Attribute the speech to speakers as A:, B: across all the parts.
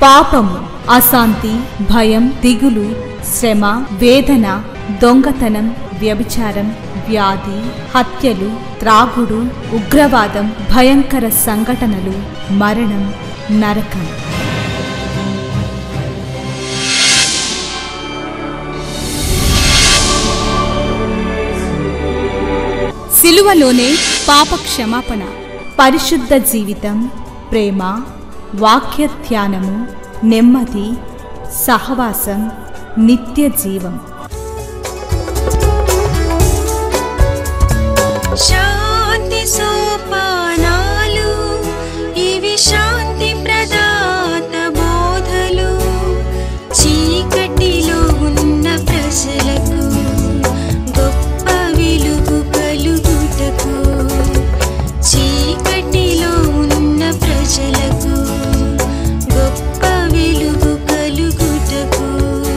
A: పాపము అశాంతి భయం దిగులు శ్రమ వేదన దొంగతనం వ్యభిచారం వ్యాధి హత్యలు త్రాగుడు ఉగ్రవాదం భయంకర సంఘటనలు మరణం నరకం సిలువలోనే పాప క్షమాపణ పరిశుద్ధ జీవితం ప్రేమ వాక్య ధ్యానము నెమ్మది సహవాసం నిత్య జీవం
B: శాంతి సోపానాలు ఇవి శాంతి ప్రదాత బోధలు చీకటిలో ఉన్న ప్రజలకు గొప్ప వెలుగు కలుగుటకు చీకటిలో ఉన్న ప్రజలకు గొప్ప వెలుగు కలుగుటకు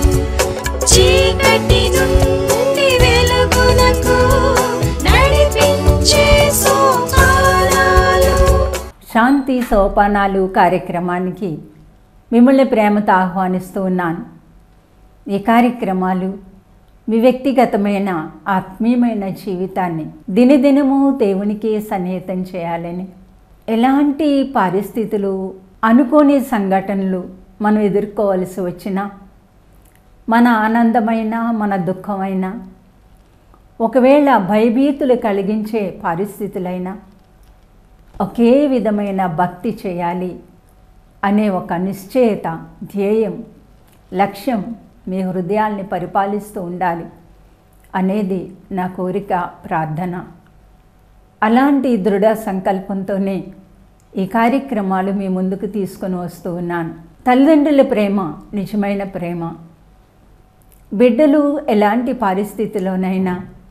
B: చీకటి నుండి వెలుగునకు నడిపించే సోపానాలు
C: శాంతి సోపానాలు కార్యక్రమానికి మిమ్మల్ని ప్రేమతో ఆహ్వానిస్తూ ఉన్నాను ఈ కార్యక్రమాలు మీ వ్యక్తిగతమైన ఆత్మీయమైన జీవితాన్ని దినదినము దేవునికి సన్నిహితం చేయాలని ఎలాంటి పరిస్థితులు అనుకోని సంఘటనలు మనం ఎదుర్కోవలసి వచ్చినా మన ఆనందమైన మన దుఃఖమైన ఒకవేళ భయభీతులు కలిగించే పరిస్థితులైనా ఒకే విధమైన భక్తి చేయాలి అనే ఒక నిశ్చయత ధ్యేయం లక్ష్యం మీ హృదయాల్ని పరిపాలిస్తూ ఉండాలి అనేది నా కోరిక ప్రార్థన అలాంటి దృఢ సంకల్పంతోనే ఈ కార్యక్రమాలు మీ ముందుకు తీసుకొని వస్తూ ఉన్నాను తల్లిదండ్రుల ప్రేమ నిజమైన ప్రేమ బిడ్డలు ఎలాంటి పరిస్థితిలోనైనా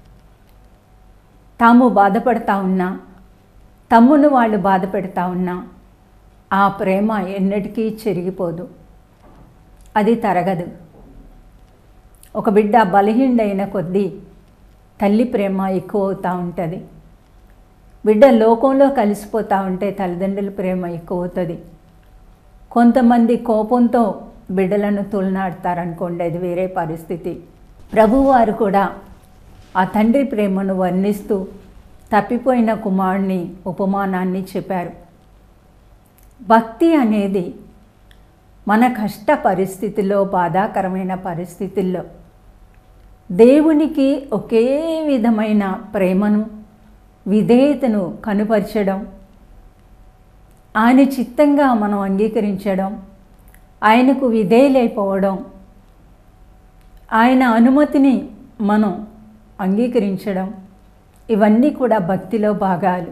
C: తాము బాధపడతా ఉన్నా తమ్మును వాళ్ళు బాధ పెడతా ఉన్నా ఆ ప్రేమ ఎన్నటికీ చెరిగిపోదు అది తరగదు ఒక బిడ్డ బలహీనైన కొద్దీ తల్లి ప్రేమ ఎక్కువ అవుతూ ఉంటుంది బిడ్డ లోకంలో కలిసిపోతూ ఉంటే తల్లిదండ్రుల ప్రేమ ఎక్కువ అవుతుంది కొంతమంది కోపంతో బిడ్డలను తులనాడతారనుకోండి అది వేరే పరిస్థితి ప్రభువారు కూడా ఆ తండ్రి ప్రేమను వర్ణిస్తూ తప్పిపోయిన కుమారుని ఉపమానాన్ని చెప్పారు భక్తి అనేది మన కష్ట పరిస్థితుల్లో బాధాకరమైన పరిస్థితుల్లో దేవునికి ఒకే విధమైన ప్రేమను విధేయతను కనుపరచడం ఆయన చిత్తంగా మనం అంగీకరించడం ఆయనకు విధేయులైపోవడం ఆయన అనుమతిని మనం అంగీకరించడం ఇవన్నీ కూడా భక్తిలో భాగాలు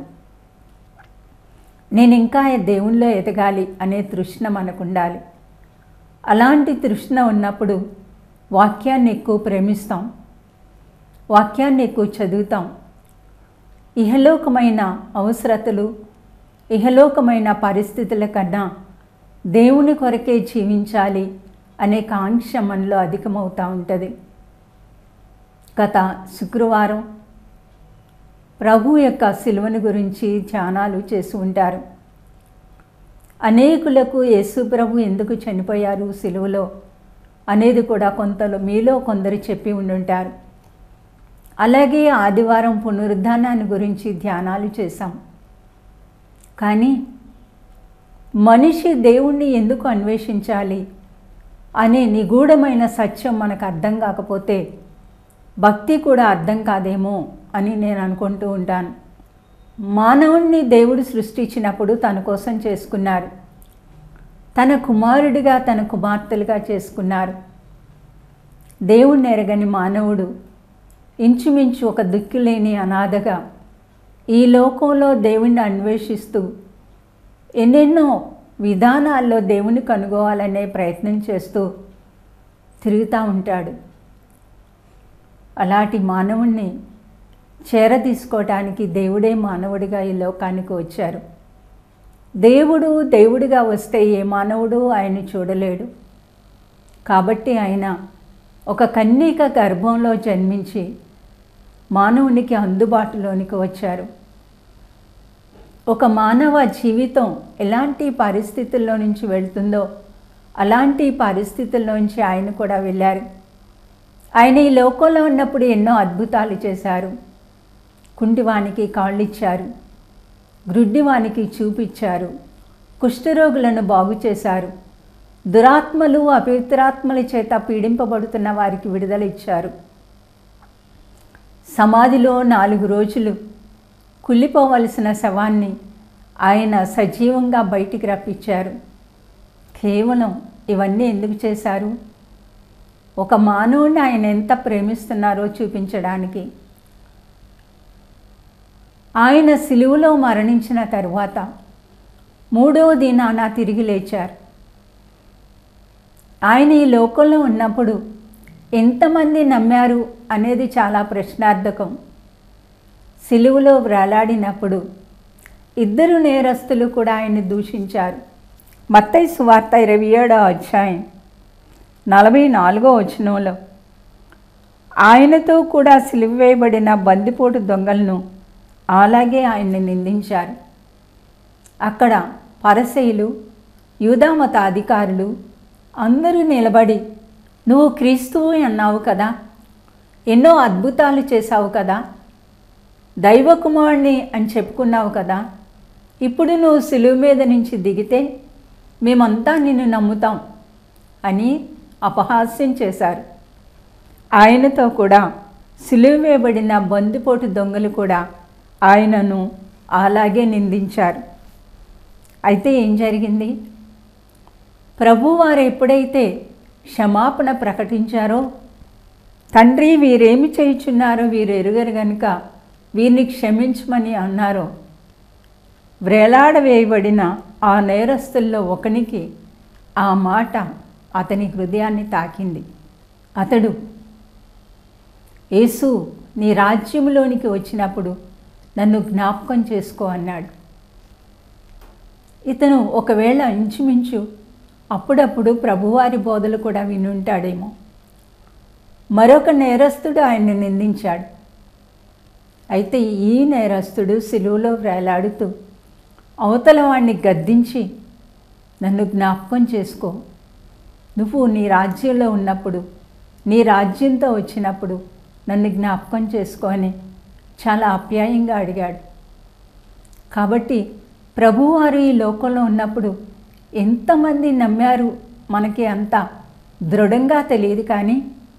C: నేను ఇంకా దేవునిలో ఎదగాలి అనే తృష్ణ మనకు ఉండాలి అలాంటి తృష్ణ ఉన్నప్పుడు వాక్యాన్ని ఎక్కువ ప్రేమిస్తాం వాక్యాన్ని ఎక్కువ చదువుతాం ఇహలోకమైన అవసరతలు ఇహలోకమైన పరిస్థితుల కన్నా దేవుని కొరకే జీవించాలి అనే కాంక్ష మనలో అధికమవుతూ ఉంటుంది గత శుక్రవారం ప్రభు యొక్క సిలువను గురించి ధ్యానాలు చేసి ఉంటారు అనేకులకు యేసు ప్రభు ఎందుకు చనిపోయారు సిలువలో అనేది కూడా కొంతలో మీలో కొందరు చెప్పి ఉండుంటారు అలాగే ఆదివారం పునరుద్ధానాన్ని గురించి ధ్యానాలు చేశాం కానీ మనిషి దేవుణ్ణి ఎందుకు అన్వేషించాలి అనే నిగూఢమైన సత్యం మనకు అర్థం కాకపోతే భక్తి కూడా అర్థం కాదేమో అని నేను అనుకుంటూ ఉంటాను మానవుణ్ణి దేవుడు సృష్టించినప్పుడు తన కోసం చేసుకున్నారు తన కుమారుడిగా తన కుమార్తెలుగా చేసుకున్నారు దేవుణ్ణి ఎరగని మానవుడు ఇంచుమించు ఒక దిక్కులేని అనాథగా ఈ లోకంలో దేవుణ్ణి అన్వేషిస్తూ ఎన్నెన్నో విధానాల్లో దేవుని కనుగోవాలనే ప్రయత్నం చేస్తూ తిరుగుతూ ఉంటాడు అలాంటి మానవుణ్ణి చేరదీసుకోవటానికి దేవుడే మానవుడిగా ఈ లోకానికి వచ్చారు దేవుడు దేవుడిగా వస్తే ఏ మానవుడు ఆయన చూడలేడు కాబట్టి ఆయన ఒక కన్యక గర్భంలో జన్మించి మానవునికి అందుబాటులోనికి వచ్చారు ఒక మానవ జీవితం ఎలాంటి పరిస్థితుల్లో నుంచి వెళ్తుందో అలాంటి పరిస్థితుల్లోంచి ఆయన కూడా వెళ్ళారు ఆయన ఈ లోకంలో ఉన్నప్పుడు ఎన్నో అద్భుతాలు చేశారు కుంటివానికి కాళ్ళు ఇచ్చారు గ్రుడ్డివానికి చూపిచ్చారు కుష్ఠరోగులను బాగు చేశారు దురాత్మలు అపవిత్రాత్మల చేత పీడింపబడుతున్న వారికి విడుదల ఇచ్చారు సమాధిలో నాలుగు రోజులు కుళ్ళిపోవలసిన శవాన్ని ఆయన సజీవంగా బయటికి రప్పించారు కేవలం ఇవన్నీ ఎందుకు చేశారు ఒక మానవుడిని ఆయన ఎంత ప్రేమిస్తున్నారో చూపించడానికి ఆయన సిలువలో మరణించిన తరువాత మూడవ దినాన తిరిగి లేచారు ఆయన ఈ లోకంలో ఉన్నప్పుడు ఎంతమంది నమ్మారు అనేది చాలా ప్రశ్నార్థకం సిలువలో వ్రేలాడినప్పుడు ఇద్దరు నేరస్తులు కూడా ఆయన్ని దూషించారు మత్తయి సువార్త ఇరవై ఏడో అధ్యాయం నలభై నాలుగో వచనంలో ఆయనతో కూడా సిలువ వేయబడిన బందిపోటు దొంగలను అలాగే ఆయన్ని నిందించారు అక్కడ పరసయులు యూదామత అధికారులు అందరూ నిలబడి నువ్వు క్రీస్తువు అన్నావు కదా ఎన్నో అద్భుతాలు చేశావు కదా దైవ కుమారుణ్ణి అని చెప్పుకున్నావు కదా ఇప్పుడు నువ్వు సిలువ మీద నుంచి దిగితే మేమంతా నిన్ను నమ్ముతాం అని అపహాస్యం చేశారు ఆయనతో కూడా సిలువ వేయబడిన బందిపోటు దొంగలు కూడా ఆయనను అలాగే నిందించారు అయితే ఏం జరిగింది ప్రభువారు ఎప్పుడైతే క్షమాపణ ప్రకటించారో తండ్రి వీరేమి చేయుచున్నారో వీరు ఎరుగరు గనుక వీరిని క్షమించమని అన్నారో వ్రేలాడవేయబడిన ఆ నేరస్తుల్లో ఒకనికి ఆ మాట అతని హృదయాన్ని తాకింది అతడు యేసు నీ రాజ్యంలోనికి వచ్చినప్పుడు నన్ను జ్ఞాపకం చేసుకో అన్నాడు ఇతను ఒకవేళ ఇంచుమించు అప్పుడప్పుడు ప్రభువారి బోధలు కూడా వినుంటాడేమో మరొక నేరస్తుడు ఆయన్ని నిందించాడు అయితే ఈ నేరస్తుడు సిలువలో వేలాడుతూ అవతల వాణ్ణి గద్దించి నన్ను జ్ఞాపకం చేసుకో నువ్వు నీ రాజ్యంలో ఉన్నప్పుడు నీ రాజ్యంతో వచ్చినప్పుడు నన్ను జ్ఞాపకం చేసుకో అని చాలా ఆప్యాయంగా అడిగాడు కాబట్టి ప్రభువారు ఈ లోకంలో ఉన్నప్పుడు ఎంతమంది నమ్మారు మనకి అంత దృఢంగా తెలియదు కానీ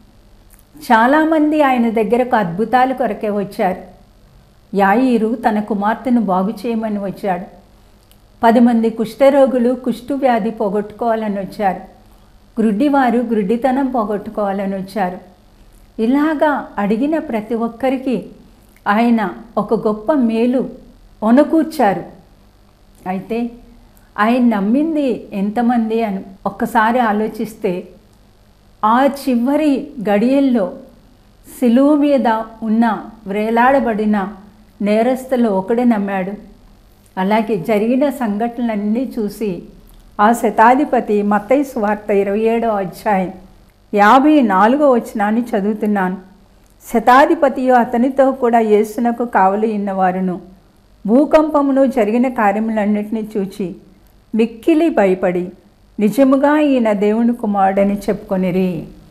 C: చాలామంది ఆయన దగ్గరకు అద్భుతాల కొరకే వచ్చారు యాయిరు తన కుమార్తెను బాగు చేయమని వచ్చాడు పది మంది కుష్ఠరోగులు కుష్టు వ్యాధి పోగొట్టుకోవాలని వచ్చారు గ్రుడ్డివారు గ్రుడ్డితనం పోగొట్టుకోవాలని వచ్చారు ఇలాగా అడిగిన ప్రతి ఒక్కరికి ఆయన ఒక గొప్ప మేలు ఒనకూర్చారు అయితే ఆయన నమ్మింది ఎంతమంది అని ఒక్కసారి ఆలోచిస్తే ఆ చివరి గడియల్లో సిలువ మీద ఉన్న వ్రేలాడబడిన నేరస్తులు ఒకడే నమ్మాడు అలాగే జరిగిన సంఘటనలన్నీ చూసి ఆ శతాధిపతి మత్తయి సువార్త ఇరవై ఏడో అధ్యాయం యాభై నాలుగో వచనాన్ని చదువుతున్నాను శతాధిపతియు అతనితో కూడా యేసునకు కావలి ఉన్నవారును భూకంపమును జరిగిన కార్యములన్నిటినీ చూచి మిక్కిలి భయపడి నిజముగా ఈయన దేవుని కుమారుడని చెప్పుకొనిరి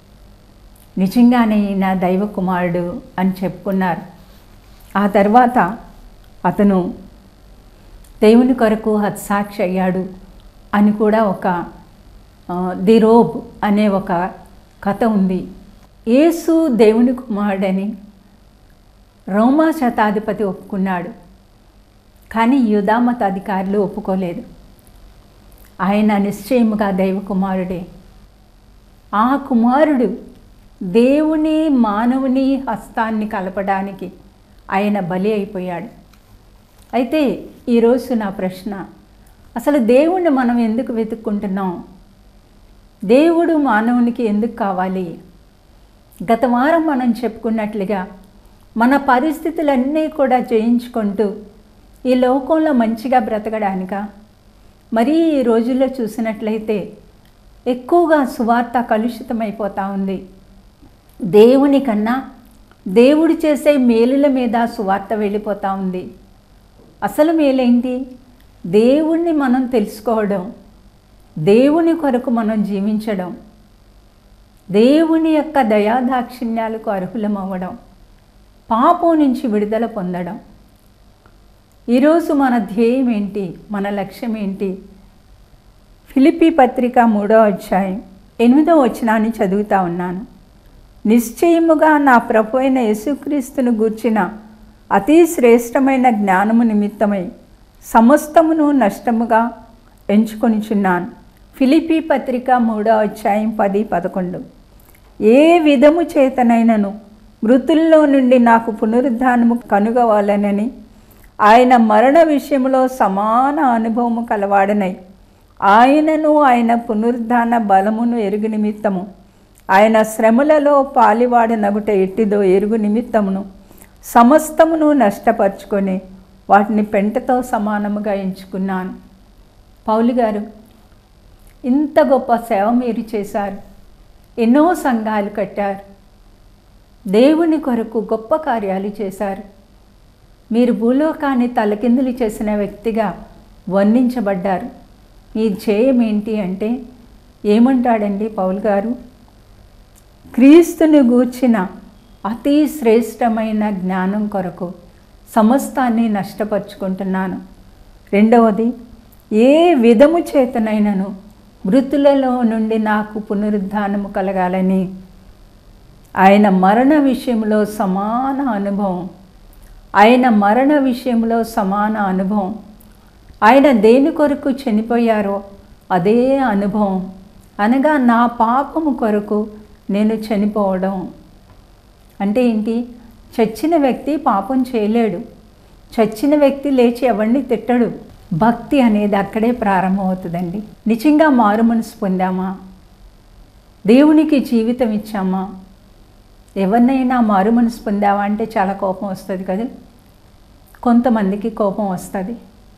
C: నిజంగానే ఈయన దైవ కుమారుడు అని చెప్పుకున్నారు ఆ తర్వాత అతను దేవుని కొరకు హత్సాక్షి అయ్యాడు అని కూడా ఒక ఆ, ది రోబ్ అనే ఒక కథ ఉంది యేసు దేవుని కుమారుడని రోమా శతాధిపతి ఒప్పుకున్నాడు కానీ యుధామత అధికారులు ఒప్పుకోలేదు ఆయన నిశ్చయముగా దైవ కుమారుడే ఆ కుమారుడు దేవుని మానవుని హస్తాన్ని కలపడానికి ఆయన బలి అయిపోయాడు అయితే ఈరోజు నా ప్రశ్న అసలు దేవుణ్ణి మనం ఎందుకు వెతుక్కుంటున్నాం దేవుడు మానవునికి ఎందుకు కావాలి గత వారం మనం చెప్పుకున్నట్లుగా మన పరిస్థితులన్నీ కూడా జయించుకుంటూ ఈ లోకంలో మంచిగా బ్రతకడానిక మరీ ఈ రోజుల్లో చూసినట్లయితే ఎక్కువగా సువార్త కలుషితమైపోతూ ఉంది దేవుని కన్నా దేవుడు చేసే మేలుల మీద సువార్త వెళ్ళిపోతూ ఉంది అసలు మేలేంటి దేవుణ్ణి మనం తెలుసుకోవడం దేవుని కొరకు మనం జీవించడం దేవుని యొక్క దయాదాక్షిణ్యాలకు అర్హులం అవ్వడం పాపం నుంచి విడుదల పొందడం ఈరోజు మన ధ్యేయం ఏంటి మన లక్ష్యం ఏంటి ఫిలిపి పత్రిక మూడో అధ్యాయం ఎనిమిదో వచనాన్ని చదువుతా ఉన్నాను నిశ్చయముగా నా ప్రభు అయిన యేసుక్రీస్తును గూర్చిన అతి శ్రేష్టమైన జ్ఞానము నిమిత్తమై సమస్తమును నష్టముగా ఎంచుకొనిచున్నాను ఫిలిపి పత్రిక మూడో అధ్యాయం పది పదకొండు ఏ విధము చేతనైనను మృతుల్లో నుండి నాకు పునరుద్ధానము కనుగవాలనని ఆయన మరణ విషయంలో సమాన అనుభవము కలవాడనై ఆయనను ఆయన పునరుద్ధాన బలమును ఎరుగు నిమిత్తము ఆయన శ్రమలలో పాలివాడనగుట ఎట్టిదో ఎరుగు నిమిత్తమును సమస్తమును నష్టపరుచుకొని వాటిని పెంటతో సమానముగా ఎంచుకున్నాను పౌలు గారు ఇంత గొప్ప సేవ మీరు చేశారు ఎన్నో సంఘాలు కట్టారు దేవుని కొరకు గొప్ప కార్యాలు చేశారు మీరు భూలోకాన్ని తలకిందులు చేసిన వ్యక్తిగా వర్ణించబడ్డారు మీ ధ్యేయం ఏంటి అంటే ఏమంటాడండి పౌల్ గారు క్రీస్తుని గూర్చిన అతి శ్రేష్టమైన జ్ఞానం కొరకు సమస్తాన్ని నష్టపరుచుకుంటున్నాను రెండవది ఏ విధము చేతనైనను మృతులలో నుండి నాకు పునరుద్ధానము కలగాలని ఆయన మరణ విషయంలో సమాన అనుభవం ఆయన మరణ విషయంలో సమాన అనుభవం ఆయన దేని కొరకు చనిపోయారో అదే అనుభవం అనగా నా పాపము కొరకు నేను చనిపోవడం అంటే ఏంటి చచ్చిన వ్యక్తి పాపం చేయలేడు చచ్చిన వ్యక్తి లేచి ఎవరిని తిట్టడు భక్తి అనేది అక్కడే ప్రారంభమవుతుందండి నిజంగా మారు మనసు పొందామా దేవునికి జీవితం ఇచ్చామా ఎవరినైనా మారు మనసు పొందావా అంటే చాలా కోపం వస్తుంది కదా కొంతమందికి కోపం వస్తుంది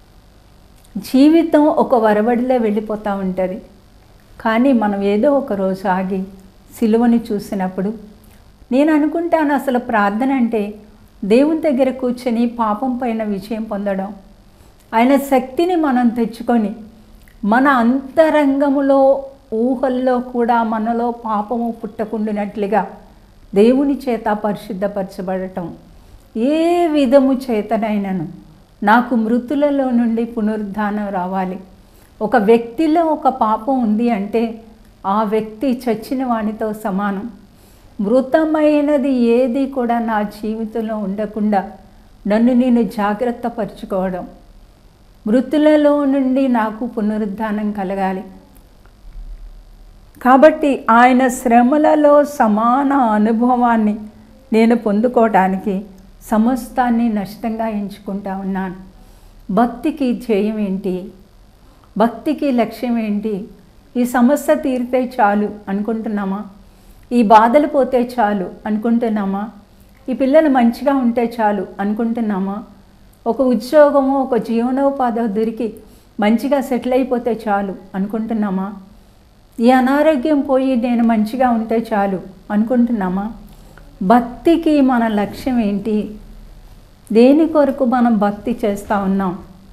C: జీవితం ఒక వరవడిలో వెళ్ళిపోతూ ఉంటుంది కానీ మనం ఏదో ఒక రోజు ఆగి సిలువని చూసినప్పుడు నేను అనుకుంటాను అసలు ప్రార్థన అంటే దేవుని దగ్గర కూర్చొని పాపం పైన విజయం పొందడం ఆయన శక్తిని మనం తెచ్చుకొని మన అంతరంగములో ఊహల్లో కూడా మనలో పాపము పుట్టకుండినట్లుగా దేవుని చేత పరిశుద్ధపరచబడటం ఏ విధము చేతనైనను నాకు మృతులలో నుండి పునరుద్ధానం రావాలి ఒక వ్యక్తిలో ఒక పాపం ఉంది అంటే ఆ వ్యక్తి చచ్చిన వానితో సమానం మృతమైనది ఏది కూడా నా జీవితంలో ఉండకుండా నన్ను నేను జాగ్రత్త పరుచుకోవడం మృతులలో నుండి నాకు పునరుద్ధానం కలగాలి కాబట్టి ఆయన శ్రమలలో సమాన అనుభవాన్ని నేను పొందుకోవడానికి సమస్తాన్ని నష్టంగా ఎంచుకుంటా ఉన్నాను భక్తికి ధ్యేయం ఏంటి భక్తికి లక్ష్యం ఏంటి ఈ సమస్య తీరితే చాలు అనుకుంటున్నామా ఈ బాధలు పోతే చాలు అనుకుంటున్నామా ఈ పిల్లలు మంచిగా ఉంటే చాలు అనుకుంటున్నామా ఒక ఉద్యోగము ఒక జీవనోపాధి దొరికి మంచిగా సెటిల్ అయిపోతే చాలు అనుకుంటున్నామా ఈ అనారోగ్యం పోయి నేను మంచిగా ఉంటే చాలు అనుకుంటున్నామా భక్తికి మన లక్ష్యం ఏంటి దేని కొరకు మనం భక్తి చేస్తూ ఉన్నాం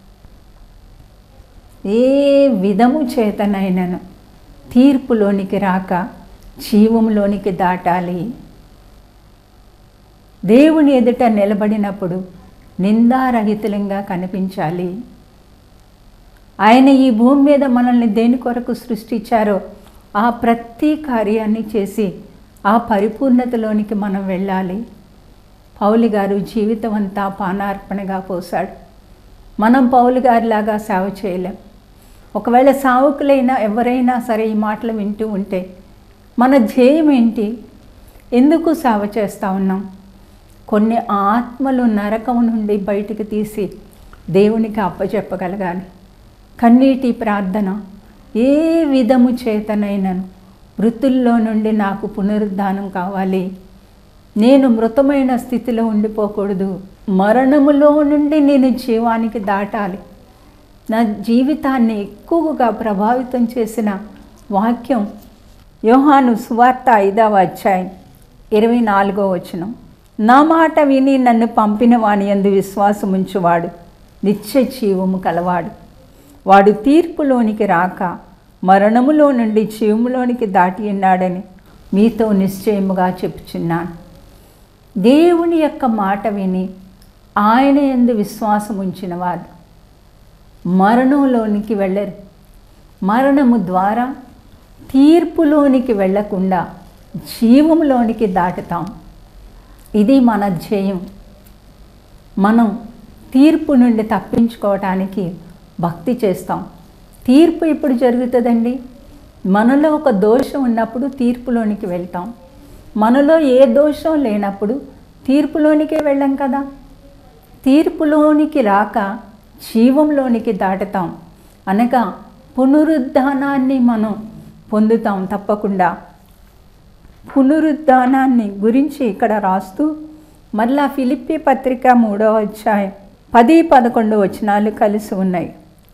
C: ఏ విధము చేతనైనను తీర్పులోనికి రాక జీవంలోనికి దాటాలి దేవుని ఎదుట నిలబడినప్పుడు నిందారహితులంగా కనిపించాలి ఆయన ఈ భూమి మీద మనల్ని దేని కొరకు సృష్టించారో ఆ ప్రతి కార్యాన్ని చేసి ఆ పరిపూర్ణతలోనికి మనం వెళ్ళాలి పౌలి గారు జీవితం అంతా పానార్పణగా పోశాడు మనం పౌలు గారిలాగా సేవ చేయలేం ఒకవేళ సావుకులైనా ఎవరైనా సరే ఈ మాటలు వింటూ ఉంటే మన ధ్యేయం ఏంటి ఎందుకు సేవ చేస్తూ ఉన్నాం కొన్ని ఆత్మలు నరకం నుండి బయటికి తీసి దేవునికి అప్పచెప్పగలగాలి కన్నీటి ప్రార్థన ఏ విధము చేతనైనను మృతుల్లో నుండి నాకు పునరుద్ధానం కావాలి నేను మృతమైన స్థితిలో ఉండిపోకూడదు మరణములో నుండి నేను జీవానికి దాటాలి నా జీవితాన్ని ఎక్కువగా ప్రభావితం చేసిన వాక్యం యోహాను సువార్త ఐదవ అధ్యాయం ఇరవై నాలుగో వచనం నా మాట విని నన్ను పంపిన వాని యందు విశ్వాసముంచువాడు నిత్య జీవము కలవాడు వాడు తీర్పులోనికి రాక మరణములో నుండి జీవములోనికి దాటి ఉన్నాడని మీతో నిశ్చయముగా చెప్పుచున్నాను దేవుని యొక్క మాట విని ఆయన ఎందు విశ్వాసం ఉంచిన వారు మరణంలోనికి వెళ్ళరు మరణము ద్వారా తీర్పులోనికి వెళ్ళకుండా జీవంలోనికి దాటుతాం ఇది మన ధ్యేయం మనం తీర్పు నుండి తప్పించుకోవటానికి భక్తి చేస్తాం తీర్పు ఇప్పుడు జరుగుతుందండి మనలో ఒక దోషం ఉన్నప్పుడు తీర్పులోనికి వెళ్తాం మనలో ఏ దోషం లేనప్పుడు తీర్పులోనికే వెళ్ళాం కదా తీర్పులోనికి రాక జీవంలోనికి దాటుతాం అనగా పునరుద్ధానాన్ని మనం పొందుతాం తప్పకుండా పునరుద్ధానాన్ని గురించి ఇక్కడ రాస్తూ మళ్ళా ఫిలిప్పి పత్రిక మూడో అధ్యాయం పది పదకొండు వచనాలు కలిసి ఉన్నాయి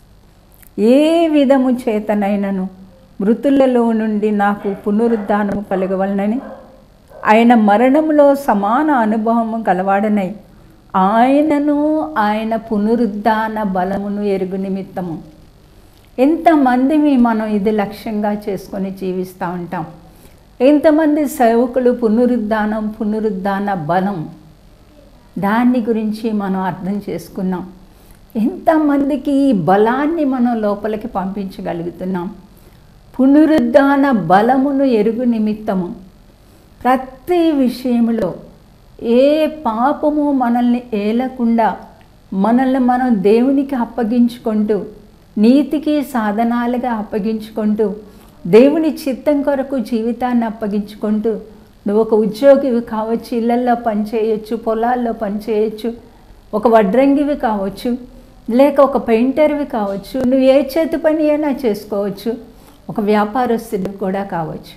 C: ఏ విధము చేతనైనను మృతులలో నుండి నాకు పునరుద్ధానము కలగవలనని ఆయన మరణములో సమాన అనుభవము గలవాడనై ఆయనను ఆయన పునరుద్ధాన బలమును ఎరుగు నిమిత్తము ఎంతమందిని మనం ఇది లక్ష్యంగా చేసుకొని జీవిస్తూ ఉంటాం ఎంతమంది సేవకులు పునరుద్ధానం పునరుద్ధాన బలం దాన్ని గురించి మనం అర్థం చేసుకున్నాం ఎంతమందికి ఈ బలాన్ని మనం లోపలికి పంపించగలుగుతున్నాం పునరుద్ధాన బలమును ఎరుగు నిమిత్తము ప్రతి విషయంలో ఏ పాపము మనల్ని ఏలకుండా మనల్ని మనం దేవునికి అప్పగించుకుంటూ నీతికి సాధనాలుగా అప్పగించుకుంటూ దేవుని చిత్తం కొరకు జీవితాన్ని అప్పగించుకుంటూ నువ్వు ఒక ఉద్యోగివి కావచ్చు ఇళ్ళల్లో పనిచేయచ్చు పొలాల్లో పనిచేయచ్చు ఒక వడ్రంగివి కావచ్చు లేక ఒక పెయింటర్వి కావచ్చు నువ్వు ఏ చేతి పని అయినా చేసుకోవచ్చు ఒక వ్యాపారస్తుడు కూడా కావచ్చు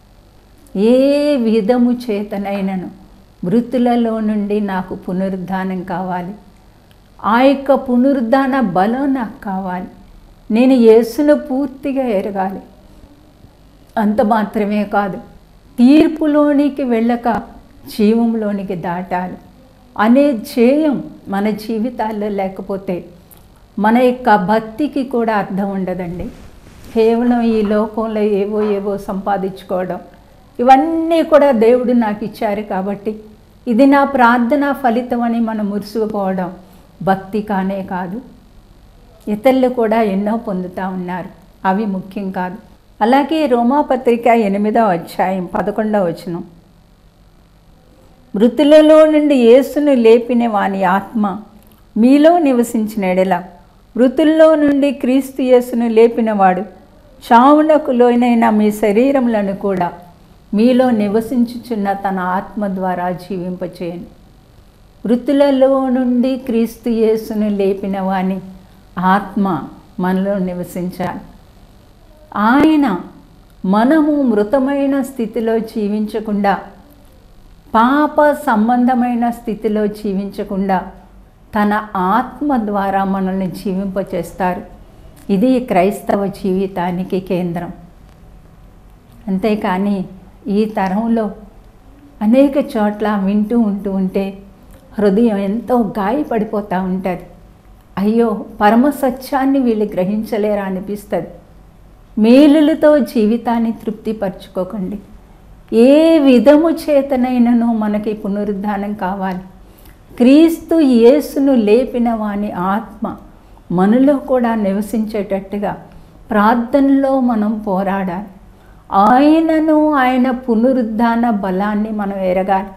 C: ఏ విధము చేతనైనను మృతులలో నుండి నాకు పునరుద్ధానం కావాలి ఆ యొక్క పునరుద్ధాన బలం నాకు కావాలి నేను యేసును పూర్తిగా ఎరగాలి అంత మాత్రమే కాదు తీర్పులోనికి వెళ్ళక జీవంలోనికి దాటాలి అనే ధ్యేయం మన జీవితాల్లో లేకపోతే మన యొక్క భక్తికి కూడా అర్థం ఉండదండి కేవలం ఈ లోకంలో ఏవో ఏవో సంపాదించుకోవడం ఇవన్నీ కూడా దేవుడు నాకు ఇచ్చారు కాబట్టి ఇది నా ప్రార్థన ఫలితం అని మనం మురిసిపోవడం భక్తి కానే కాదు ఇతరులు కూడా ఎన్నో పొందుతూ ఉన్నారు అవి ముఖ్యం కాదు అలాగే రోమాపత్రిక ఎనిమిదవ అధ్యాయం పదకొండవ వచనం మృతులలో నుండి యేసును లేపిన వాని ఆత్మ మీలో నివసించిన ఎడల మృతుల్లో నుండి క్రీస్తు యేసును లేపినవాడు చావునకు లోనైన మీ శరీరములను కూడా మీలో నివసించుచున్న తన ఆత్మ ద్వారా జీవింపచేయను మృతులలో నుండి క్రీస్తు యేసును లేపిన వాని ఆత్మ మనలో నివసించాలి ఆయన మనము మృతమైన స్థితిలో జీవించకుండా పాప సంబంధమైన స్థితిలో జీవించకుండా తన ఆత్మ ద్వారా మనల్ని జీవింపచేస్తారు ఇది క్రైస్తవ జీవితానికి కేంద్రం అంతేకాని ఈ తరంలో అనేక చోట్ల వింటూ ఉంటూ ఉంటే హృదయం ఎంతో గాయపడిపోతూ ఉంటుంది అయ్యో పరమ సత్యాన్ని వీళ్ళు గ్రహించలేరా అనిపిస్తుంది మేలులతో జీవితాన్ని తృప్తిపరచుకోకండి ఏ విధము చేతనైనను మనకి పునరుద్ధానం కావాలి క్రీస్తు యేసును లేపిన వాని ఆత్మ మనలో కూడా నివసించేటట్టుగా ప్రార్థనలో మనం పోరాడాలి ఆయనను ఆయన పునరుద్ధాన బలాన్ని మనం ఎరగాలి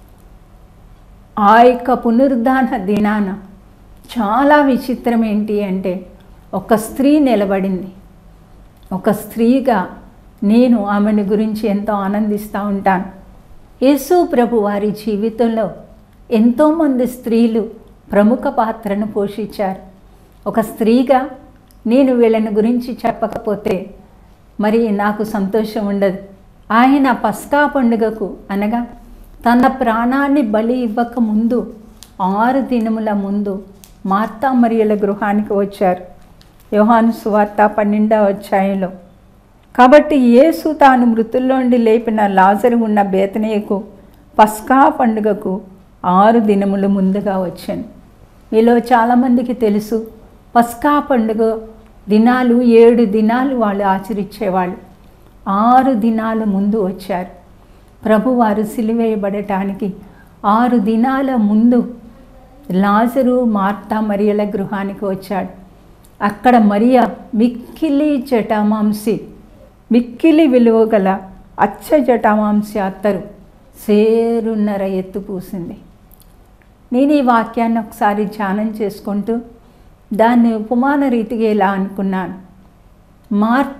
C: ఆ యొక్క పునరుద్ధాన దినాన చాలా విచిత్రం ఏంటి అంటే ఒక స్త్రీ నిలబడింది ఒక స్త్రీగా నేను ఆమెను గురించి ఎంతో ఆనందిస్తూ ఉంటాను యేసు ప్రభు వారి జీవితంలో ఎంతోమంది స్త్రీలు ప్రముఖ పాత్రను పోషించారు ఒక స్త్రీగా నేను వీళ్ళని గురించి చెప్పకపోతే మరి నాకు సంతోషం ఉండదు ఆయన పస్కా పండుగకు అనగా తన ప్రాణాన్ని బలి ఇవ్వక ముందు ఆరు దినముల ముందు మార్తా మరియల గృహానికి వచ్చారు యోహాను సువార్త పన్నెండవ అధ్యాయంలో కాబట్టి యేసు తాను మృతుల్లోండి లేపిన లాజరు ఉన్న బేతనీయకు పస్కా పండుగకు ఆరు దినములు ముందుగా వచ్చాను మీలో చాలామందికి తెలుసు పస్కా పండుగ దినాలు ఏడు దినాలు వాళ్ళు ఆచరించేవాళ్ళు ఆరు దినాల ముందు వచ్చారు ప్రభువారు సిలివేయబడటానికి ఆరు దినాల ముందు లాజరు మార్తా మరియల గృహానికి వచ్చాడు అక్కడ మరియ మిక్కిలి జటామాంసి మిక్కిలి విలువ గల అచ్చ జటామాంసి అత్తరు సేరున్నర ఎత్తు పూసింది నేను ఈ వాక్యాన్ని ఒకసారి ధ్యానం చేసుకుంటూ దాన్ని ఉపమాన రీతిగా ఇలా అనుకున్నాను మార్త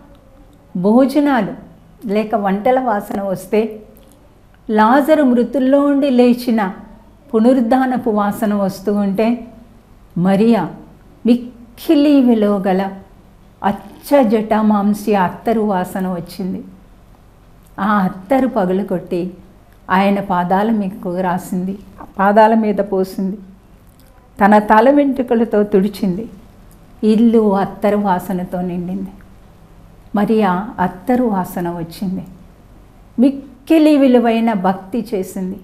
C: భోజనాలు లేక వంటల వాసన వస్తే లాజరు మృతుల్లో ఉండి లేచిన పునరుద్ధానపు వాసన వస్తూ ఉంటే మరియా మిక్కిలి విలువ గల అచ్చ జటామాంసి అత్తరు వాసన వచ్చింది ఆ అత్తరు పగులు కొట్టి ఆయన పాదాల మీకు రాసింది పాదాల మీద పోసింది తన తల వెంట్రుకలతో తుడిచింది ఇల్లు అత్తరు వాసనతో నిండింది మరి ఆ అత్తరు వాసన వచ్చింది మిక్కిలి విలువైన భక్తి చేసింది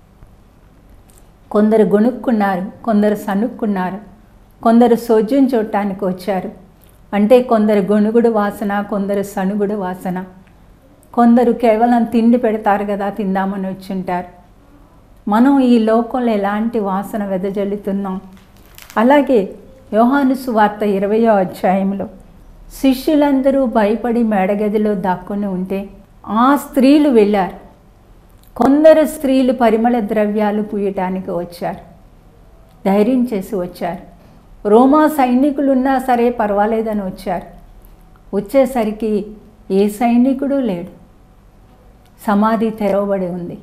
C: కొందరు గొణుక్కున్నారు కొందరు సనుక్కున్నారు కొందరు సోజ్యం చూడటానికి వచ్చారు అంటే కొందరు గొణుగుడు వాసన కొందరు సనుగుడు వాసన కొందరు కేవలం తిండి పెడతారు కదా తిందామని వచ్చుంటారు మనం ఈ లోకంలో ఎలాంటి వాసన వెదజల్లుతున్నాం అలాగే యోహాను సువార్త ఇరవయో అధ్యాయంలో శిష్యులందరూ భయపడి మేడగదిలో దాక్కుని ఉంటే ఆ స్త్రీలు వెళ్ళారు కొందరు స్త్రీలు పరిమళ ద్రవ్యాలు పూయటానికి వచ్చారు ధైర్యం చేసి వచ్చారు రోమా సైనికులు ఉన్నా సరే పర్వాలేదని వచ్చారు వచ్చేసరికి ఏ సైనికుడు లేడు సమాధి తెరవబడి ఉంది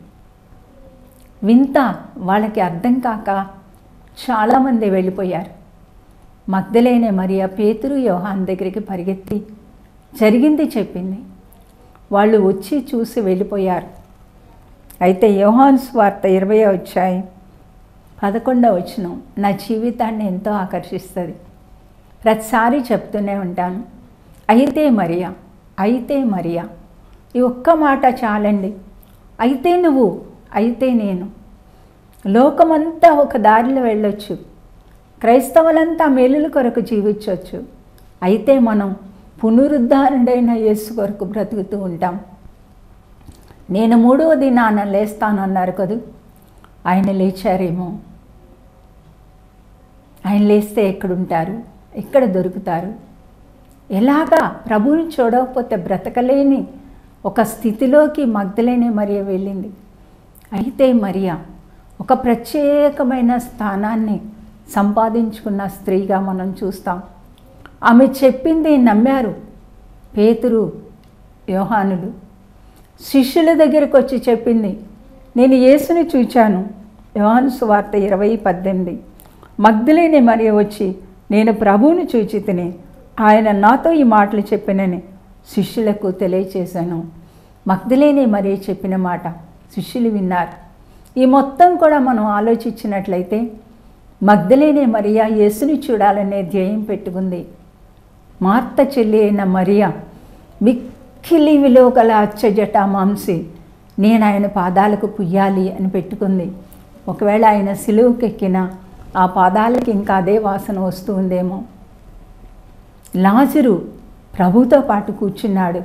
C: వింత వాళ్ళకి అర్థం కాక చాలామంది వెళ్ళిపోయారు మగ్ధలేనే మరియా పేతురు యోహాన్ దగ్గరికి పరిగెత్తి జరిగింది చెప్పింది వాళ్ళు వచ్చి చూసి వెళ్ళిపోయారు అయితే యోహాన్ స్వార్త ఇరవై వచ్చాయి పదకొండవ వచనం నా జీవితాన్ని ఎంతో ఆకర్షిస్తుంది ప్రతిసారి చెప్తూనే ఉంటాను అయితే మరియా అయితే మరియా ఈ ఒక్క మాట చాలండి అయితే నువ్వు అయితే నేను లోకమంతా ఒక దారిలో వెళ్ళొచ్చు క్రైస్తవులంతా మేలుల కొరకు జీవించవచ్చు అయితే మనం పునరుద్ధారుడైన యేసు కొరకు బ్రతుకుతూ ఉంటాం నేను మూడవ దినాన లేస్తానన్నారు కదూ ఆయన లేచారేమో ఆయన లేస్తే ఎక్కడుంటారు ఎక్కడ దొరుకుతారు ఎలాగా ప్రభువుని చూడకపోతే బ్రతకలేని ఒక స్థితిలోకి మగ్ధలేని మరియ వెళ్ళింది అయితే మరియా ఒక ప్రత్యేకమైన స్థానాన్ని సంపాదించుకున్న స్త్రీగా మనం చూస్తాం ఆమె చెప్పింది నమ్మారు పేతురు యోహానులు శిష్యుల దగ్గరకు వచ్చి చెప్పింది నేను యేసుని చూచాను యోహాను సువార్త ఇరవై పద్దెనిమిది మగ్ధులేని మరియ వచ్చి నేను ప్రభువుని చూచి తిని ఆయన నాతో ఈ మాటలు చెప్పినని శిష్యులకు తెలియచేశాను మగ్ధులేని మరియ చెప్పిన మాట శిష్యులు విన్నారు ఈ మొత్తం కూడా మనం ఆలోచించినట్లయితే మగ్ధలేనే మరియా యేసుని చూడాలనే ధ్యేయం పెట్టుకుంది మార్త చెల్లి అయిన మరియా మిక్కిలి విలువ గల అచ్చజట మాంసి నేను ఆయన పాదాలకు పుయ్యాలి అని పెట్టుకుంది ఒకవేళ ఆయన సిలువుకెక్కిన ఆ పాదాలకి ఇంకా అదే వాసన వస్తూ ఉందేమో లాజరు ప్రభుతో పాటు కూర్చున్నాడు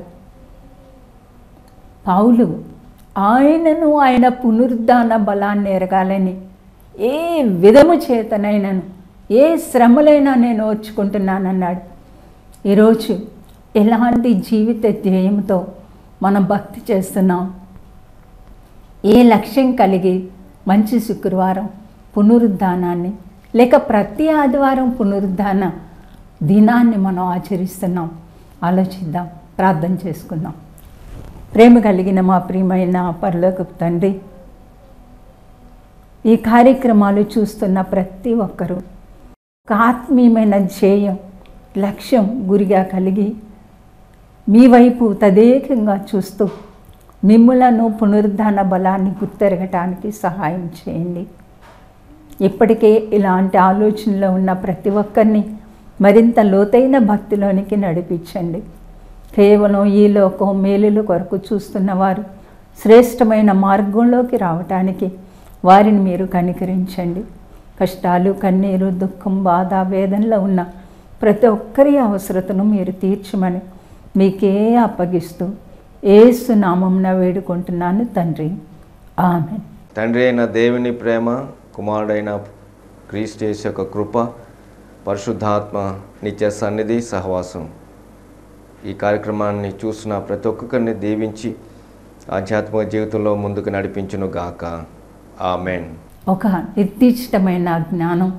C: పౌలు ఆయనను ఆయన పునరుద్ధాన బలాన్ని ఎరగాలని ఏ విధము చేతనైనను ఏ శ్రమలైనా నేను ఓర్చుకుంటున్నానన్నాడు ఈరోజు ఎలాంటి జీవిత ధ్యేయంతో మనం భక్తి చేస్తున్నాం ఏ లక్ష్యం కలిగి మంచి శుక్రవారం పునరుద్ధానాన్ని లేక ప్రతి ఆదివారం పునరుద్ధాన దినాన్ని మనం ఆచరిస్తున్నాం ఆలోచిద్దాం ప్రార్థన చేసుకుందాం ప్రేమ కలిగిన మా ప్రియమైన పరలోకపు తండ్రి ఈ కార్యక్రమాలు చూస్తున్న ప్రతి ఒక్కరూ ఒక ఆత్మీయమైన ధ్యేయం లక్ష్యం గురిగా కలిగి మీ వైపు తదేకంగా చూస్తూ మిమ్ములను పునరుద్ధాన బలాన్ని గుర్తెరగటానికి సహాయం చేయండి ఇప్పటికే ఇలాంటి ఆలోచనలో ఉన్న ప్రతి ఒక్కరిని మరింత లోతైన భక్తిలోనికి నడిపించండి కేవలం ఈ లోకం మేలుల కొరకు చూస్తున్నవారు శ్రేష్టమైన మార్గంలోకి రావటానికి వారిని మీరు కనికరించండి కష్టాలు కన్నీరు దుఃఖం బాధ వేదనలో ఉన్న ప్రతి ఒక్కరి అవసరతను మీరు తీర్చమని మీకే అప్పగిస్తూ ఏసు నామంన వేడుకుంటున్నాను తండ్రి ఆమెన్
D: తండ్రి అయిన దేవుని ప్రేమ కుమారుడైన క్రీస్తు యేసు యొక్క కృప పరిశుద్ధాత్మ నిత్య సన్నిధి సహవాసం ఈ కార్యక్రమాన్ని చూసిన ప్రతి ఒక్కరిని దీవించి ఆధ్యాత్మిక జీవితంలో ముందుకు నడిపించును గాక ఆమెన్
C: ఒక నిర్దిష్టమైన జ్ఞానం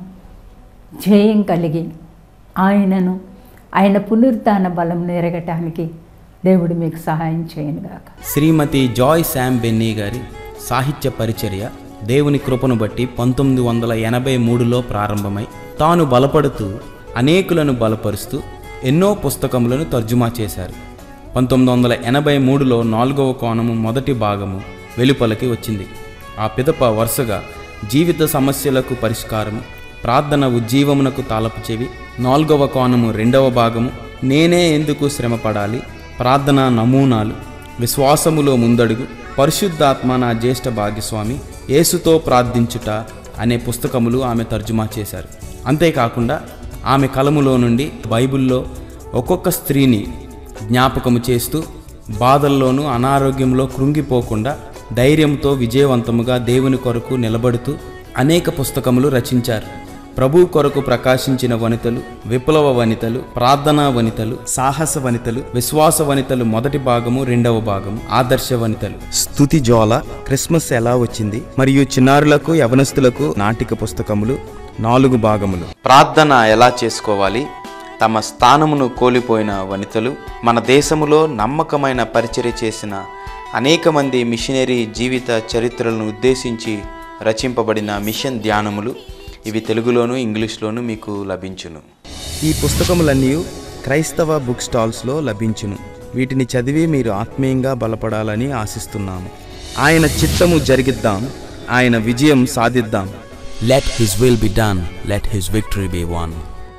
C: జయం కలిగి ఆయనను ఆయన పునరుద్ధాన బలం నెరగటానికి దేవుడు మీకు సహాయం చేయనుగాక
E: శ్రీమతి జాయ్ శామ్ బెన్నీ గారి సాహిత్య పరిచర్య దేవుని కృపను బట్టి పంతొమ్మిది వందల ఎనభై మూడులో ప్రారంభమై తాను బలపడుతూ అనేకులను బలపరుస్తూ ఎన్నో పుస్తకములను తర్జుమా చేశారు పంతొమ్మిది వందల ఎనభై మూడులో నాలుగవ కోణము మొదటి భాగము వెలుపలకి వచ్చింది ఆ పిదప వరుసగా జీవిత సమస్యలకు పరిష్కారము ప్రార్థన ఉజ్జీవమునకు తాళపు చెవి నాలుగవ కోణము రెండవ భాగము నేనే ఎందుకు శ్రమపడాలి ప్రార్థన నమూనాలు విశ్వాసములో ముందడుగు పరిశుద్ధాత్మ నా జ్యేష్ఠ భాగ్యస్వామి యేసుతో ప్రార్థించుట అనే పుస్తకములు ఆమె తర్జుమా చేశారు అంతేకాకుండా ఆమె కలములో నుండి బైబిల్లో ఒక్కొక్క స్త్రీని జ్ఞాపకము చేస్తూ బాధల్లోనూ అనారోగ్యంలో కృంగిపోకుండా ధైర్యంతో విజయవంతముగా దేవుని కొరకు నిలబడుతూ అనేక పుస్తకములు రచించారు ప్రభు కొరకు ప్రకాశించిన వనితలు విప్లవ వనితలు ప్రార్థనా వనితలు సాహస వనితలు విశ్వాస వనితలు మొదటి భాగము రెండవ భాగము ఆదర్శ వనితలు స్తుతి జోల క్రిస్మస్ ఎలా వచ్చింది మరియు చిన్నారులకు యవనస్తులకు నాటిక పుస్తకములు నాలుగు భాగములు ప్రార్థన ఎలా చేసుకోవాలి తమ స్థానమును కోల్పోయిన వనితలు మన దేశములో నమ్మకమైన పరిచర్య చేసిన అనేక మంది మిషనరీ జీవిత చరిత్రలను ఉద్దేశించి రచింపబడిన మిషన్ ధ్యానములు ఇవి తెలుగులోను ఇంగ్లీష్లోను మీకు లభించును ఈ పుస్తకములన్నీ క్రైస్తవ బుక్ స్టాల్స్లో లభించును వీటిని చదివి మీరు ఆత్మీయంగా బలపడాలని ఆశిస్తున్నాము ఆయన చిత్తము జరిగిద్దాం ఆయన విజయం సాధిద్దాం let his will be done let his victory be won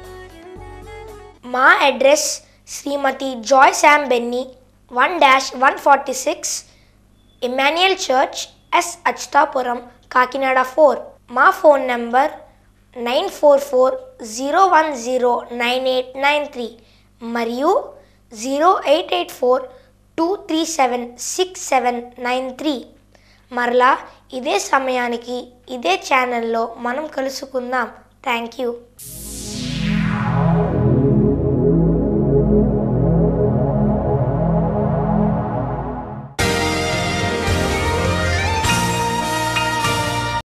F: మా address Srimati Joy Sam Benny one dash one forty six Emmanuel church S Achutapuram Kakinada four మా phone number nine four four zero one zero nine eight nine three మరియు zero eight eight four two three seven six seven nine three మరలా ఇదే సమయానికి ఇదే ఛానల్లో మనం కలుసుకుందాం thank you